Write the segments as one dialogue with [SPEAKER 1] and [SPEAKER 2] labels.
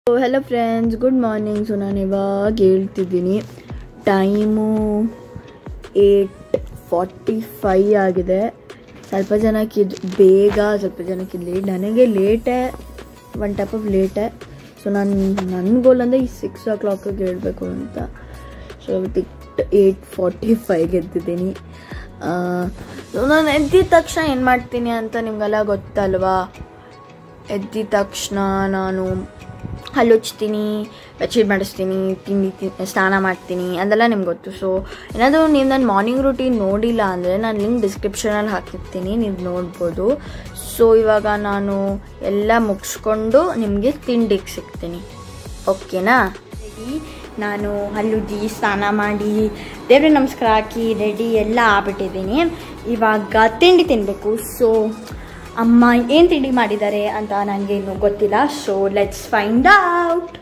[SPEAKER 1] hello friends good morning so ನಾನು ಇವಾಗ ಹೇಳ್ತಿದ್ದೀನಿ ಟೈಮು ಏಟ್ ಫಾರ್ಟಿ ಫೈ ಆಗಿದೆ ಸ್ವಲ್ಪ ಜನಕ್ಕೆ ಇದು ಬೇಗ ಸ್ವಲ್ಪ ಜನಕ್ಕೆ ಇದು ಲೇಟ್ ನನಗೆ ಲೇಟೇ ಒನ್ ಟೈಪ್ ಆಫ್ ಲೇಟೇ ಸೊ ನಾನು ನನ್ನ ಗೋಲ್ ಅಂದರೆ ಈ ಸಿಕ್ಸ್ ಓ ಕ್ಲಾಕಿಗೆ ಹೇಳಬೇಕು ಅಂತ ಸೊ ಟಿಕ್ಟ್ ಏಯ್ಟ್ ಫಾರ್ಟಿ ಫೈವ್ಗೆ ಎದ್ದಿದ್ದೀನಿ ಸೊ ನಾನು ಎದ್ದಿದ ತಕ್ಷಣ ಏನು ಮಾಡ್ತೀನಿ ಅಂತ ನಿಮಗೆಲ್ಲ ಗೊತ್ತಲ್ವಾ ಎದ್ದಿದ ತಕ್ಷಣ ನಾನು ಹಲ್ಲುಚ್ತೀನಿ ಬೆಡ್ಶೀಟ್ ಮಾಡಿಸ್ತೀನಿ ತಿಂಡಿ ತಿ ಸ್ನಾನ ಮಾಡ್ತೀನಿ ಅದೆಲ್ಲ ನಿಮ್ಗೆ ಗೊತ್ತು ಸೊ ಏನಾದರೂ ನೀವು ನನ್ನ ಮಾರ್ನಿಂಗ್ ರೂಟೀನ್ ನೋಡಿಲ್ಲ ಅಂದರೆ ನಾನು ಲಿಂಕ್ ಡಿಸ್ಕ್ರಿಪ್ಷನಲ್ಲಿ ಹಾಕಿರ್ತೀನಿ ನೀವು ನೋಡ್ಬೋದು ಸೊ ಇವಾಗ ನಾನು ಎಲ್ಲ ಮುಗಿಸ್ಕೊಂಡು ನಿಮಗೆ ತಿಂಡಿಗೆ ಸಿಗ್ತೀನಿ ಓಕೆನಾ ರೆಡಿ ನಾನು ಹಲ್ಲುಜ್ಜಿ ಸ್ನಾನ ಮಾಡಿ ದೇವ್ರ ನಮಸ್ಕಾರ ಹಾಕಿ ರೆಡಿ ಎಲ್ಲ ಆಗ್ಬಿಟ್ಟಿದ್ದೀನಿ ಇವಾಗ ತಿಂಡಿ ತಿನ್ನಬೇಕು ಸೊ ಅಮ್ಮ ಏನು ತಿಂಡಿ ಮಾಡಿದ್ದಾರೆ ಅಂತ ನನಗೆ ಇನ್ನೂ ಗೊತ್ತಿಲ್ಲ so let's find out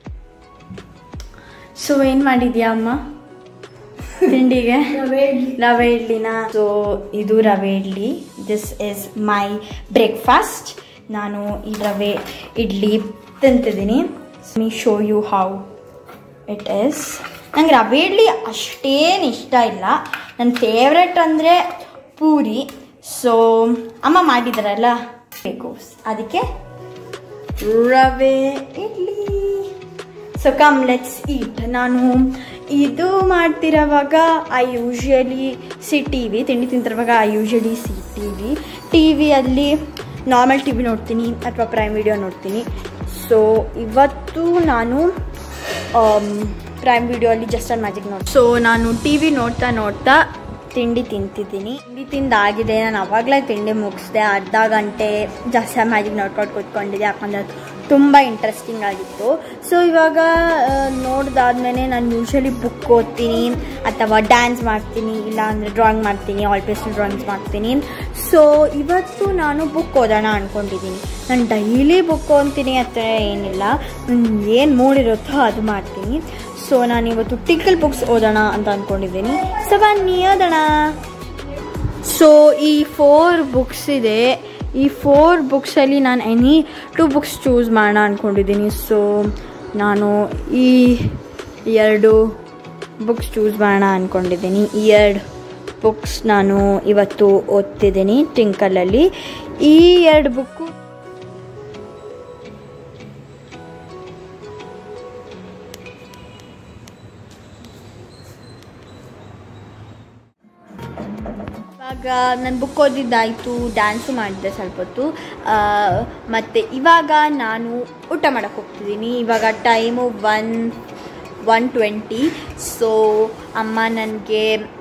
[SPEAKER 1] so ಏನು ಮಾಡಿದ್ಯಾ ಅಮ್ಮ ತಿಂಡಿಗೆ ರವೆ ಇಡ್ಲಿನ ಸೊ ಇದು rava idli this is my breakfast ನಾನು ಈ ರವೆ ಇಡ್ಲಿ ತಿಂತಿದ್ದೀನಿ me show you how it is ನಂಗೆ ರವೆ ಇಡ್ಲಿ ಅಷ್ಟೇನು ಇಷ್ಟ ಇಲ್ಲ ನನ್ನ ಫೇವ್ರೆಟ್ ಅಂದರೆ ಪೂರಿ ಸೊ ಅಮ್ಮ ಮಾಡಿದಾರಲ್ಲ ಬೇಕು ಅದಕ್ಕೆ rava idli so come let's eat ನಾನು ಇದು ಮಾಡ್ತಿರೋವಾಗ I usually see TV ತಿಂಡಿ ತಿಂತಿರುವಾಗ I usually see TV ಟಿ ವಿಯಲ್ಲಿ ನಾರ್ಮಲ್ ಟಿ ವಿ ನೋಡ್ತೀನಿ ಅಥವಾ ಪ್ರೈಮ್ ವಿಡಿಯೋ ನೋಡ್ತೀನಿ ಸೊ ಇವತ್ತು ನಾನು ಪ್ರೈಮ್ ವಿಡಿಯೋ ಅಲ್ಲಿ ಜಸ್ಟ್ ಆನ್ ಮ್ಯಾಜಿಕ್ ನೋಡಿ ಸೊ ನಾನು ಟಿ ವಿ ನೋಡ್ತಾ ನೋಡ್ತಾ ತಿಂಡಿ ತಿಂತಿದ್ದೀನಿ ತಿಂಡಿ ತಿಂದಾಗಿದೆ ನಾನು ಅವಾಗಲೇ ತಿಂಡಿ ಮುಗಿಸ್ದೆ ಅರ್ಧ ಗಂಟೆ ಜಾಸ್ತಿ ಮ್ಯಾಜಿಕ್ ನೋಡ್ಕೊಂಡು ಕೂತ್ಕೊಂಡಿದ್ದೆ ಯಾಕಂದರೆ ಅದು ತುಂಬ ಇಂಟ್ರೆಸ್ಟಿಂಗ್ ಆಗಿತ್ತು ಸೊ ಇವಾಗ ನೋಡ್ದಾದ್ಮೇಲೆ ನಾನು ಯೂಶ್ವಲಿ ಬುಕ್ ಓದ್ತೀನಿ ಅಥವಾ ಡ್ಯಾನ್ಸ್ ಮಾಡ್ತೀನಿ ಇಲ್ಲ ಅಂದರೆ ಡ್ರಾಯಿಂಗ್ ಮಾಡ್ತೀನಿ ಆಲ್ ಪೇಸ್ಟಲ್ ಡ್ರಾಯಿಂಗ್ಸ್ ಮಾಡ್ತೀನಿ ಸೊ ಇವತ್ತು ನಾನು ಬುಕ್ ಓದೋಣ ಅಂದ್ಕೊಂಡಿದ್ದೀನಿ ನಾನು ಡೈಲಿ ಬುಕ್ ಓದ್ತೀನಿ ಆ ಥರ ಏನಿಲ್ಲ ಏನು ಮೂಡಿರುತ್ತೋ ಅದು ಮಾಡ್ತೀನಿ ಸೊ ನಾನು ಇವತ್ತು ಟಿಕಲ್ ಬುಕ್ಸ್ ಓದೋಣ ಅಂತ ಅಂದ್ಕೊಂಡಿದ್ದೀನಿ ಸೊ ಬನ್ನಿ ಓದೋಣ ಸೊ ಈ ಫೋರ್ ಬುಕ್ಸ್ ಇದೆ ಈ ಫೋರ್ ಬುಕ್ಸಲ್ಲಿ ನಾನು ಎನಿ ಟು ಬುಕ್ಸ್ ಚೂಸ್ ಮಾಡೋಣ ಅಂದ್ಕೊಂಡಿದ್ದೀನಿ ಸೊ ನಾನು ಈ ಎರಡು ಬುಕ್ಸ್ ಚೂಸ್ ಮಾಡೋಣ ಅಂದ್ಕೊಂಡಿದ್ದೀನಿ ಈ ಎರಡು ಬುಕ್ಸ್ ನಾನು ಇವತ್ತು ಓದ್ತಿದ್ದೀನಿ ಟಿಂಕಲಲ್ಲಿ ಈ ಎರಡು ಬುಕ್ಕು ಇವಾಗ ನಾನು ಬುಕ್ ಓದಿದ್ದಾಯಿತು ಡ್ಯಾನ್ಸು ಮಾಡಿದೆ ಸ್ವಲ್ಪ ಹೊತ್ತು ಮತ್ತು ಇವಾಗ ನಾನು ಊಟ ಮಾಡೋಕ್ಕೆ ಹೋಗ್ತಿದ್ದೀನಿ ಇವಾಗ time one one twenty so ಅಮ್ಮ ನನಗೆ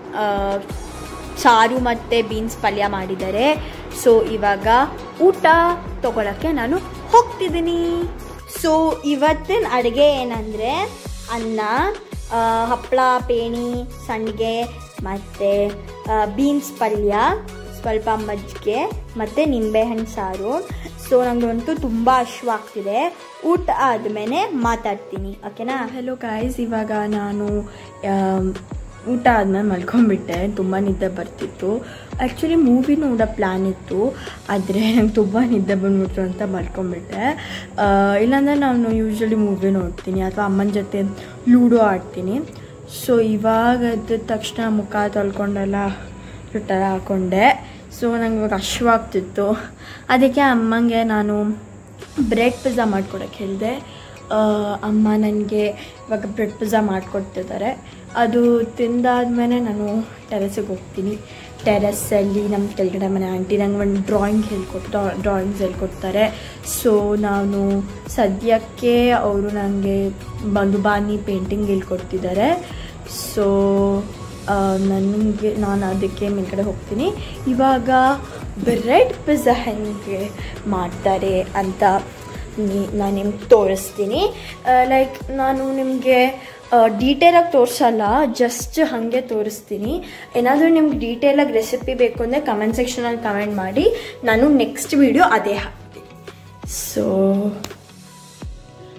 [SPEAKER 1] ಸಾರು ಮತ್ತು ಬೀನ್ಸ್ ಪಲ್ಯ ಮಾಡಿದ್ದಾರೆ ಸೊ ಇವಾಗ ಊಟ ತೊಗೊಳಕ್ಕೆ ನಾನು ಹೋಗ್ತಿದ್ದೀನಿ ಸೊ ಇವತ್ತಿನ ಅಡುಗೆ ಏನಂದರೆ ಅನ್ನ ಹಪ್ಪಳ ಪೇಣಿ ಸಂಡಿಗೆ ಮತ್ತು ಬೀನ್ಸ್ ಪಲ್ಯ ಸ್ವಲ್ಪ ಮಜ್ಜಿಗೆ ಮತ್ತು ನಿಂಬೆಹಣ್ಣು ಸಾರು ಸೊ ನನಗಂತೂ ತುಂಬ ಹಶ್ವಾಗ್ತಿದೆ ಊಟ ಆದಮೇಲೆ ಮಾತಾಡ್ತೀನಿ ಓಕೆನಾ ಹೆಲೋ ಗಾಯ್ಸ್ ಇವಾಗ ನಾನು ಊಟ ಆದಮೇಲೆ ಮಲ್ಕೊಂಡ್ಬಿಟ್ಟೆ ತುಂಬ ನಿದ್ದೆ ಬರ್ತಿತ್ತು ಆ್ಯಕ್ಚುಲಿ ಮೂವಿ ನೋಡೋ ಪ್ಲ್ಯಾನ್ ಇತ್ತು ಆದರೆ ನಂಗೆ ತುಂಬ ನಿದ್ದೆ ಬಂದ್ಬಿಟ್ರು ಅಂತ ಮಲ್ಕೊಂಡ್ಬಿಟ್ಟೆ ಇಲ್ಲಾಂದರೆ ನಾನು ಯೂಶ್ವಲಿ ಮೂವಿ ನೋಡ್ತೀನಿ ಅಥವಾ ಅಮ್ಮನ ಜೊತೆ ಲೂಡೋ ಆಡ್ತೀನಿ ಸೊ ಇವಾಗ ಎದ್ದ ತಕ್ಷಣ ಮುಖ ತೊಳ್ಕೊಂಡೆಲ್ಲ ಚುಟ್ಟಾರ ಹಾಕ್ಕೊಂಡೆ ಸೊ ನಂಗೆ ಇವಾಗ ಹಶ್ವಾಗ್ತಿತ್ತು ಅದಕ್ಕೆ ಅಮ್ಮಂಗೆ ನಾನು ಬ್ರೆಡ್ ಪಿಜ್ಜಾ ಮಾಡ್ಕೊಡೋಕ್ಕೆ ಹೇಳಿದೆ ಅಮ್ಮ ನನಗೆ ಇವಾಗ ಬ್ರೆಡ್ ಪಿಜ್ಜಾ ಮಾಡಿಕೊಡ್ತಿದ್ದಾರೆ ಅದು ತಿಂದಾದ್ಮೇಲೆ ನಾನು ಟೆರೆಸಿಗೆ ಹೋಗ್ತೀನಿ ಟೆರೆಸ್ಸಲ್ಲಿ ನಮ್ಮ ಕೆಳಗಡೆ ಮನೆ ಆಂಟಿ ನಂಗೆ ಒಂದು ಡ್ರಾಯಿಂಗ್ ಹೇಳ್ಕೊಟ್ಟು ಡ್ರಾಯಿಂಗ್ಸ್ ಹೇಳ್ಕೊಡ್ತಾರೆ ಸೊ ನಾನು ಸದ್ಯಕ್ಕೆ ಅವರು ನನಗೆ ಮಧುಬಾನಿ ಪೇಂಟಿಂಗ್ ಹೇಳ್ಕೊಡ್ತಿದ್ದಾರೆ ಸೊ ನನಗೆ ನಾನು ಅದಕ್ಕೆ ಮೇಲ್ಗಡೆ ಹೋಗ್ತೀನಿ ಇವಾಗ ಬ್ರೆಡ್ ಪಿಜ್ಜಾ ಹೆಂಗೆ ಮಾಡ್ತಾರೆ ಅಂತ ನಾನು ನಿಮ್ಗೆ ತೋರಿಸ್ತೀನಿ ಲೈಕ್ ನಾನು ನಿಮಗೆ ಡೀಟೇಲಾಗಿ ತೋರಿಸಲ್ಲ ಜಸ್ಟ್ ಹಾಗೆ ತೋರಿಸ್ತೀನಿ ಏನಾದರೂ ನಿಮ್ಗೆ ಡೀಟೇಲಾಗಿ ರೆಸಿಪಿ ಬೇಕು ಅಂದರೆ ಕಮೆಂಟ್ ಸೆಕ್ಷನಲ್ಲಿ ಕಮೆಂಟ್ ಮಾಡಿ ನಾನು ನೆಕ್ಸ್ಟ್ ವೀಡಿಯೋ ಅದೇ ಹಾಕ್ತೀನಿ ಸೊ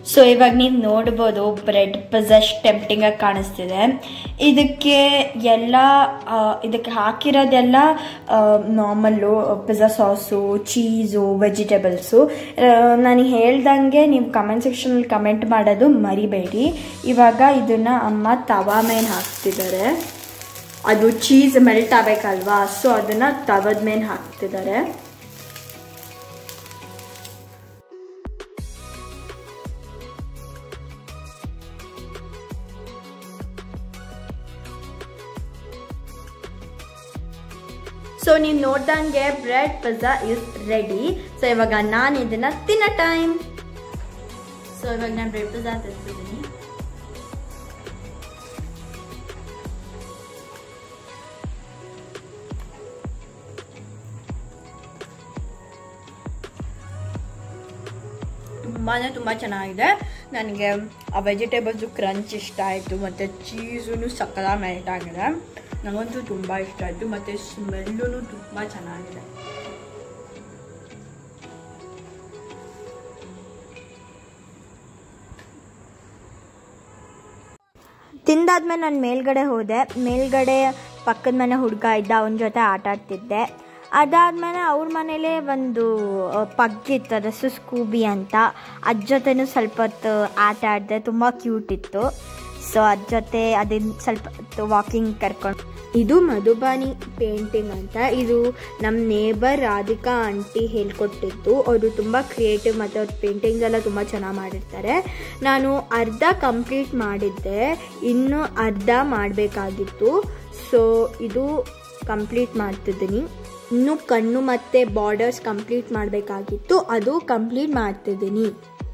[SPEAKER 1] ಸೊ ಇವಾಗ ನೀವು ನೋಡ್ಬೋದು ಬ್ರೆಡ್ ಪಿಜ್ಜಾ ಟೆಂಪ್ಟಿಂಗ್ ಆಗಿ ಕಾಣಿಸ್ತಿದೆ ಇದಕ್ಕೆ ಎಲ್ಲ ಆ, ಇದಕ್ಕೆ ಹಾಕಿರೋದೆಲ್ಲ normal pizza sauce cheese vegetables ನಾನು ಹೇಳ್ದಂಗೆ ನೀವು ಕಮೆಂಟ್ ಸೆಕ್ಷನಲ್ಲಿ ಕಮೆಂಟ್ ಮಾಡೋದು ಮರಿಬೇಡಿ ಇವಾಗ ಇದನ್ನು ಅಮ್ಮ ತವಾ ಮೇಲೆ ಹಾಕ್ತಿದ್ದಾರೆ ಅದು ಚೀಸ್ ಮೆಲ್ಟ್ ಆಗಬೇಕಲ್ವಾ ಸೊ ಅದನ್ನು ತವದ ಮೇಲೆ ಹಾಕ್ತಿದ್ದಾರೆ ಸೊ ನೀವು ನೋಡ್ದಂಗೆ bread pizza is ready so ಇವಾಗ ನಾನು ಇದನ್ನ ತಿನ್ನೋ ಟೈಮ್ ಸೊ ಇವಾಗ ನಾನು ಬ್ರೆಡ್ ಪಿಜ್ಜಾ ತಿಂತಿದ್ದೀನಿ ತುಂಬಾ ತುಂಬ ಚೆನ್ನಾಗಿದೆ ನನಗೆ ಆ ವೆಜಿಟೇಬಲ್ಸು ಕ್ರಂಚ್ ಇಷ್ಟ ಆಯಿತು ಮತ್ತು ಚೀಸೂ ಸಕ್ಕದ ಮೆಲ್ಟ್ ಆಗಿದೆ ನನಗಂತೂ ತುಂಬ ಇಷ್ಟ ಆಯಿತು ಮತ್ತು ಸ್ಮೆಲ್ಲೂ ತುಂಬ ಚೆನ್ನಾಗಿದೆ ತಿಂದಾದ್ಮೇಲೆ ನಾನು ಮೇಲ್ಗಡೆ ಹೋದೆ ಮೇಲ್ಗಡೆ ಪಕ್ಕದ ಮನೆ ಹುಡುಗ ಇದ್ದ ಅವನ ಜೊತೆ ಆಟ ಆಡ್ತಿದ್ದೆ ಅದಾದಮೇಲೆ ಅವ್ರ ಮನೇಲೇ ಒಂದು ಆ, ಪಗ್ ಇತ್ತು ಅದ್ರ ಹೆಸರು ಸ್ಕೂಬಿ ಅಂತ ಅದ್ರ ಜೊತೆನೂ ಸ್ವಲ್ಪ ಹೊತ್ತು ಆಟ ಆಡಿದೆ ತುಂಬ ಕ್ಯೂಟ್ ಇತ್ತು ಸೊ ಅದ್ರ ಜೊತೆ ಅದನ್ನ ಸ್ವಲ್ಪ ಹೊತ್ತು ವಾಕಿಂಗ್ ಕರ್ಕೊಂಡು ಇದು ಮಧುಬಾನಿ ಪೇಂಟಿಂಗ್ ಅಂತ ಇದು ನಮ್ಮ ನೇಬರ್ ರಾಧಿಕಾ ಆಂಟಿ ಹೇಳ್ಕೊಟ್ಟಿದ್ದು ಅವರು ತುಂಬ ಕ್ರಿಯೇಟಿವ್ ಮತ್ತು ಅವ್ರ ಪೇಂಟಿಂಗ್ಸ್ ಎಲ್ಲ ತುಂಬ ಚೆನ್ನಾಗಿ ಮಾಡಿರ್ತಾರೆ ನಾನು ಅರ್ಧ ಕಂಪ್ಲೀಟ್ ಮಾಡಿದ್ದೆ ಇನ್ನು ಅರ್ಧ ಮಾಡಬೇಕಾಗಿತ್ತು ಸೊ ಇದು ಕಂಪ್ಲೀಟ್ ಮಾಡ್ತಿದ್ದೀನಿ ಇನ್ನು ಕಣ್ಣು ಮತ್ತು ಬಾರ್ಡರ್ಸ್ ಕಂಪ್ಲೀಟ್ ಮಾಡಬೇಕಾಗಿತ್ತು ಅದು ಕಂಪ್ಲೀಟ್ ಮಾಡ್ತಿದ್ದೀನಿ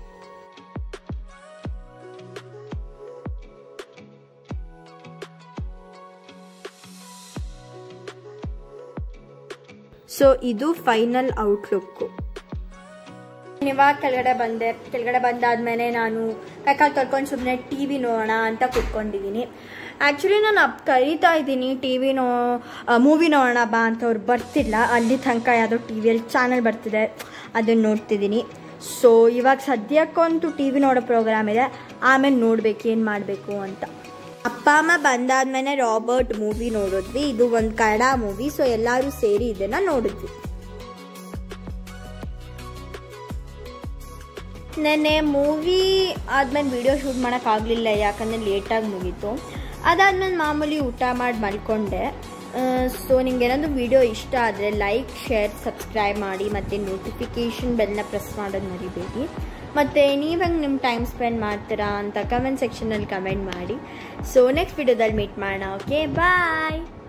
[SPEAKER 1] ಸೊ ಇದು ಫೈನಲ್ ಔಟ್ಲುಕ್ಕು ಇವಾಗ ಕೆಳಗಡೆ ಬಂದೆ ಕೆಳಗಡೆ ಬಂದಾದ್ಮೇಲೆ ನಾನು ಕೈಕಾಲು ತೊಳ್ಕೊಂಡು ಸುಮ್ಮನೆ ಟಿ ವಿ ನೋಡೋಣ ಅಂತ ಕುತ್ಕೊಂಡಿದ್ದೀನಿ ಆ್ಯಕ್ಚುಲಿ ನಾನು ಅಪ್ ಕರೀತಾ ಇದ್ದೀನಿ ಟಿ ವಿ ನೋ ಮೂವಿ ನೋಡೋಣ ಬಾ ಅಂತ ಅವ್ರು ಬರ್ತಿಲ್ಲ ಅಲ್ಲಿ ತನಕ ಯಾವುದೋ ಟಿ ವಿಯಲ್ಲಿ ಚಾನಲ್ ಬರ್ತಿದೆ ಅದನ್ನು ನೋಡ್ತಿದ್ದೀನಿ ಸೊ ಇವಾಗ ಸದ್ಯಕ್ಕಂತೂ ಟಿ ವಿ ನೋಡೋ ಪ್ರೋಗ್ರಾಮ್ ಇದೆ ಆಮೇಲೆ ನೋಡ್ಬೇಕು ಏನು ಮಾಡಬೇಕು ಅಂತ ಅಪ್ಪ ಅಮ್ಮ ಬಂದಾದ್ಮೇಲೆ ರಾಬರ್ಟ್ ಮೂವಿ ನೋಡಿದ್ವಿ ಇದು ಒಂದು ಕನ್ನಡ ಮೂವಿ ಸೊ ಎಲ್ಲರೂ ಸೇರಿ ಇದನ್ನು ನೋಡಿದ್ವಿ ನೆನ್ನೆ ಮೂವಿ ಆದ್ಮೇಲೆ ವಿಡಿಯೋ ಶೂಟ್ ಮಾಡೋಕ್ಕಾಗಲಿಲ್ಲ ಯಾಕಂದರೆ ಲೇಟಾಗಿ ಮುಗೀತು ಅದಾದ್ಮೇಲೆ ಮಾಮೂಲಿ ಊಟ ಮಾಡಿ ಮಲ್ಕೊಂಡೆ ಸೊ ನಿಮ್ಗೆ ಏನಾದರೂ ವಿಡಿಯೋ ಇಷ್ಟ ಆದರೆ ಲೈಕ್ ಶೇರ್ ಸಬ್ಸ್ಕ್ರೈಬ್ ಮಾಡಿ ಮತ್ತು ನೋಟಿಫಿಕೇಷನ್ ಬೆಲ್ನ ಪ್ರೆಸ್ ಮಾಡೋದು ಮರಿಬೇಡಿ ಮತ್ತು ನೀವಂಗೆ ನಿಮ್ಮ ಟೈಮ್ ಸ್ಪೆಂಡ್ ಮಾಡ್ತೀರಾ ಅಂತ ಕಮೆಂಟ್ ಸೆಕ್ಷನಲ್ಲಿ ಕಮೆಂಟ್ ಮಾಡಿ ಸೊ ನೆಕ್ಸ್ಟ್ ವಿಡಿಯೋದಲ್ಲಿ ಮೀಟ್ ಮಾಡೋಣ ಓಕೆ ಬಾಯ್